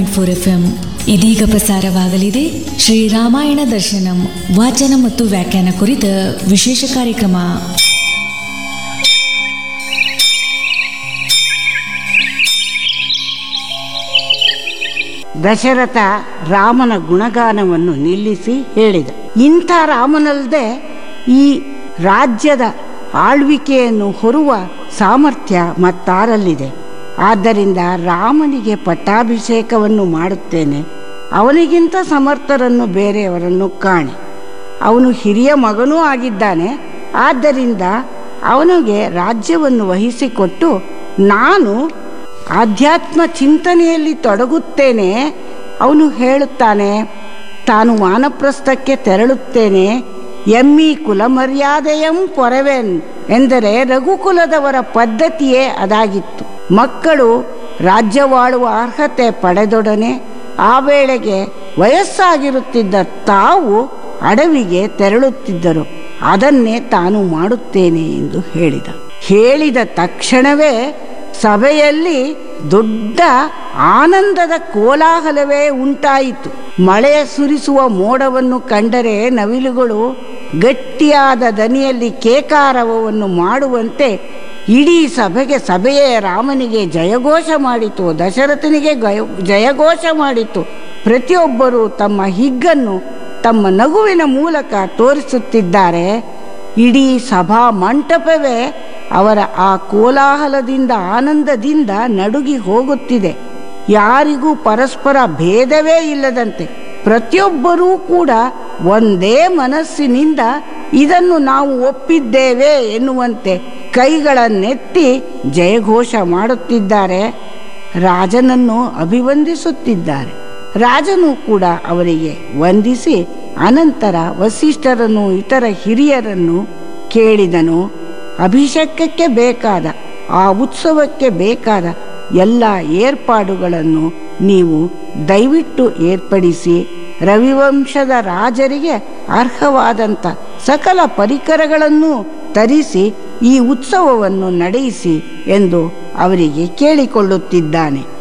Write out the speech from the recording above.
four F M ಇದೀಗ ಪ್ರಸಾರವಾಗಲಿದೆ ಶ್ರೀ ರಾಮಾಯಣ ದರ್ಶನಂ ವಾಚನ ಮತ್ತು ವ್ಯಾಖ್ಯಾನ ಕುರಿತ ವಿಶೇಷ ಕಾರ್ಯಕ್ರಮ ದಶರಥ ರಾಮನ ಗುಣಗಾನವನ್ನು ನಿಲ್ಲಿಸಿ ಹೇಳಿದ ಇಂಥ ರಾಮನಲ್ಲದೆ ಈ ರಾಜ್ಯದ ಆಳ್ವಿಕೆಯನ್ನು ಹೊರುವ ಸಾಮರ್ಥ್ಯ ಮತ್ತಾರಲ್ಲಿದೆ ಆದ್ದರಿಂದ ರಾಮನಿಗೆ ಪಟ್ಟಾಭಿಷೇಕವನ್ನು ಮಾಡುತ್ತೇನೆ ಅವನಿಗಿಂತ ಸಮರ್ಥರನ್ನು ಬೇರೆಯವರನ್ನು ಕಾಣೆ ಅವನು ಹಿರಿಯ ಮಗನೂ ಆಗಿದ್ದಾನೆ ಆದ್ದರಿಂದ ಅವನಿಗೆ ರಾಜ್ಯವನ್ನು ವಹಿಸಿಕೊಟ್ಟು ನಾನು ಆಧ್ಯಾತ್ಮ ಚಿಂತನೆಯಲ್ಲಿ ತೊಡಗುತ್ತೇನೆ ಅವನು ಹೇಳುತ್ತಾನೆ ತಾನು ವಾನಪ್ರಸ್ಥಕ್ಕೆ ತೆರಳುತ್ತೇನೆ ಎಮ್ಮಿ ಕುಲಮರ್ಯಾದೆಯಂ ಪೊರವೆನ್ ಎಂದರೆ ರಘುಕುಲದವರ ಪದ್ಧತಿಯೇ ಅದಾಗಿತ್ತು ಮಕ್ಕಳು ರಾಜ್ಯವಾಳುವ ಅರ್ಹತೆ ಪಡೆದೊಡನೆ ಆ ವೇಳೆಗೆ ವಯಸ್ಸಾಗಿರುತ್ತಿದ್ದ ತಾವು ಅಡವಿಗೆ ತೆರಳುತ್ತಿದ್ದರು ಅದನ್ನೇ ತಾನು ಮಾಡುತ್ತೇನೆ ಎಂದು ಹೇಳಿದ ಹೇಳಿದ ತಕ್ಷಣವೇ ಸಭೆಯಲ್ಲಿ ದೊಡ್ಡ ಆನಂದದ ಕೋಲಾಹಲವೇ ಉಂಟಾಯಿತು ಮಳೆ ಸುರಿಸುವ ಮೋಡವನ್ನು ಕಂಡರೆ ನವಿಲುಗಳು ಗಟ್ಟಿಯಾದ ದನಿಯಲ್ಲಿ ಕೇಕಾರವವನ್ನು ಮಾಡುವಂತೆ ಇಡೀ ಸಭೆಗೆ ಸಭೆಯೇ ರಾಮನಿಗೆ ಜಯಘೋಷ ಮಾಡಿತು ದಶರಥನಿಗೆ ಗಯ ಜಯಘೋಷ ಮಾಡಿತು ಪ್ರತಿಯೊಬ್ಬರೂ ತಮ್ಮ ಹಿಗ್ಗನ್ನು ತಮ್ಮ ನಗುವಿನ ಮೂಲಕ ತೋರಿಸುತ್ತಿದ್ದಾರೆ ಇಡೀ ಸಭಾ ಮಂಟಪವೇ ಅವರ ಆ ಕೋಲಾಹಲದಿಂದ ಆನಂದದಿಂದ ನಡುಗಿ ಹೋಗುತ್ತಿದೆ ಯಾರಿಗೂ ಪರಸ್ಪರ ಭೇದವೇ ಇಲ್ಲದಂತೆ ಪ್ರತಿಯೊಬ್ಬರೂ ಕೂಡ ಒಂದೇ ಮನಸ್ಸಿನಿಂದ ಇದನ್ನು ನಾವು ಒಪ್ಪಿದ್ದೇವೆ ಎನ್ನುವಂತೆ ಕೈಗಳನ್ನೆತ್ತಿ ಜಯಘೋಷ ಮಾಡುತ್ತಿದ್ದಾರೆ ರಾಜನನ್ನು ಅಭಿವಂದಿಸುತ್ತಿದ್ದಾರೆ ರಾಜನು ಕೂಡ ಅವರಿಗೆ ವಂದಿಸಿ ಅನಂತರ ವಸಿಷ್ಠರನ್ನು ಇತರ ಹಿರಿಯರನ್ನು ಕೇಳಿದನು ಅಭಿಷೇಕಕ್ಕೆ ಬೇಕಾದ ಆ ಉತ್ಸವಕ್ಕೆ ಬೇಕಾದ ಎಲ್ಲ ಏರ್ಪಾಡುಗಳನ್ನು ನೀವು ದಯವಿಟ್ಟು ಏರ್ಪಡಿಸಿ ರವಿವಂಶದ ರಾಜರಿಗೆ ಅರ್ಹವಾದಂಥ ಸಕಲ ಪರಿಕರಗಳನ್ನು ತರಿಸಿ ಈ ಉತ್ಸವವನ್ನು ನಡೆಯಿಸಿ ಎಂದು ಅವರಿಗೆ ಕೇಳಿಕೊಳ್ಳುತ್ತಿದ್ದಾನೆ